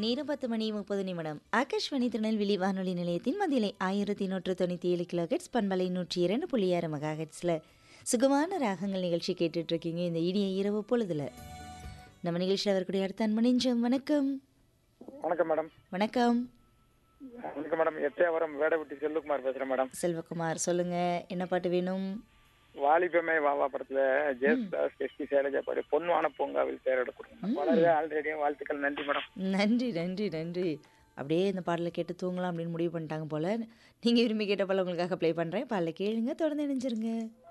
நேரம் பத்து மணி முப்பது நிமிடம் ஆகாஷ்வாணி திருநெல்வேலி வானொலி நிலையத்தின் மதிலை ஆயிரத்தி நூற்று தொண்ணூற்றி ஏழு கிலோ ஹெட்ஸ் பண்பலை நூற்றி இரண்டு புள்ளி ஆறு மெகா ஹெட்ஸில் சுகமான ராகங்கள் நிகழ்ச்சி கேட்டுட்டு இருக்கீங்க இந்த இனிய இரவு பொழுதுல நம்ம நிகழ்ச்சியில் வரக்கூடிய அடுத்த அன்பனிஞ்சம் வணக்கம் வணக்கம் மேடம் வணக்கம் வணக்கம் மேடம் எட்டயபுரம் வேடவெட்டி செல்வகுமார் பேசுறேன் மேடம் செல்வகுமார் சொல்லுங்க என்ன பாட்டு வேணும் வாலிபமே வாவா படத்துல ஜெயசுதாஸ் எஸ்பி சைலஜா பாடி பொன்வான பூங்காவில் தேரோட கொடுங்க வளருக ஆல்ரெடியும் வாழ்த்துக்கள் நன்றி மேடம் நன்றி நன்றி நன்றி அப்படியே இந்த பாடலை கேட்டு தூங்கலாம் அப்படின்னு முடிவு பண்ணிட்டாங்க போல நீங்கள் விரும்பி கேட்ட பாடல உங்களுக்காக ப்ளே பண்ணுறேன் பாடலை கேளுங்க தொடர்ந்து இணைஞ்சிருங்க